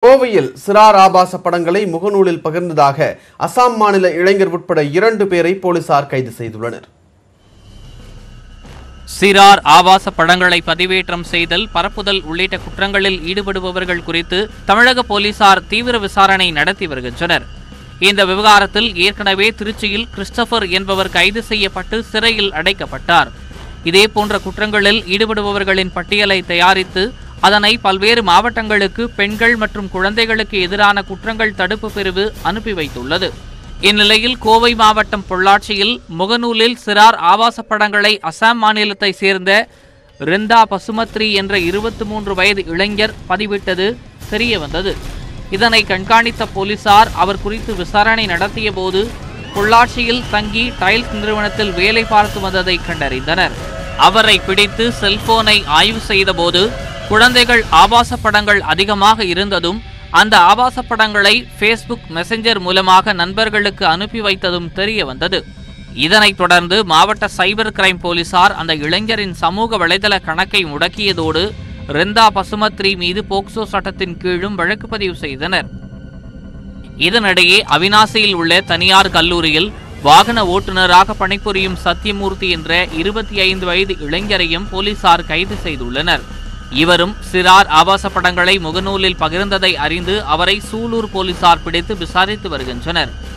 கோவையில் சிறார் ஆபாச படங்களை முகநூலில் பகிர்ந்ததாக அசாம் மாநில இளைஞர் உட்பட இரண்டு பேரை போலீசார் கைது செய்துள்ளனர் சிறார் ஆபாச படங்களை பதிவேற்றம் செய்தல் பரப்புதல் உள்ளிட்ட குற்றங்களில் ஈடுபடுபவர்கள் குறித்து தமிழக போலீசார் தீவிர விசாரணை நடத்தி வருகின்றனர் இந்த விவகாரத்தில் ஏற்கனவே திருச்சியில் கிறிஸ்டபர் என்பவர் கைது செய்யப்பட்டு சிறையில் அடைக்கப்பட்டார் இதேபோன்ற குற்றங்களில் ஈடுபடுபவர்களின் பட்டியலை தயாரித்து அதனை பல்வேறு மாவட்டங்களுக்கு பெண்கள் மற்றும் குழந்தைகளுக்கு எதிரான குற்றங்கள் தடுப்பு பிரிவு அனுப்பி வைத்துள்ளது இந்நிலையில் கோவை மாவட்டம் பொள்ளாச்சியில் முகநூலில் சிறார் ஆபாச படங்களை அசாம் மாநிலத்தை சேர்ந்த ரிந்தா பசுமத்ரி என்ற இருபத்தி மூன்று வயது இளைஞர் பதிவிட்டது தெரிய வந்தது இதனை கண்காணித்த போலீசார் அவர் குறித்து விசாரணை நடத்திய போது பொள்ளாச்சியில் தங்கி டைல்ஸ் நிறுவனத்தில் வேலை பார்த்து வந்ததை கண்டறிந்தனர் அவரை பிடித்து செல்போனை ஆய்வு செய்தபோது குழந்தைகள் ஆபாச படங்கள் அதிகமாக இருந்ததும் அந்த ஆபாச படங்களை ஃபேஸ்புக் மெசஞ்சர் மூலமாக நண்பர்களுக்கு அனுப்பி வைத்ததும் தெரிய வந்தது இதனைத் தொடர்ந்து மாவட்ட சைபர் கிரைம் போலீசார் அந்த இளைஞரின் சமூக வலைதள கணக்கை முடக்கியதோடு ரெந்தா பசுமத்ரி மீது போக்சோ சட்டத்தின் கீழும் வழக்கு பதிவு செய்தனர் இதனிடையே அவினாசியில் உள்ள தனியார் கல்லூரியில் வாகன ஓட்டுநராக பணிபுரியும் சத்யமூர்த்தி என்ற இருபத்தி ஐந்து வயது இளைஞரையும் போலீசார் கைது செய்துள்ளனர் இவரும் சிறார் ஆபாச படங்களை முகநூலில் பகிர்ந்ததை அறிந்து அவரை சூலூர் போலீசார் பிடித்து விசாரித்து வருகின்றனர்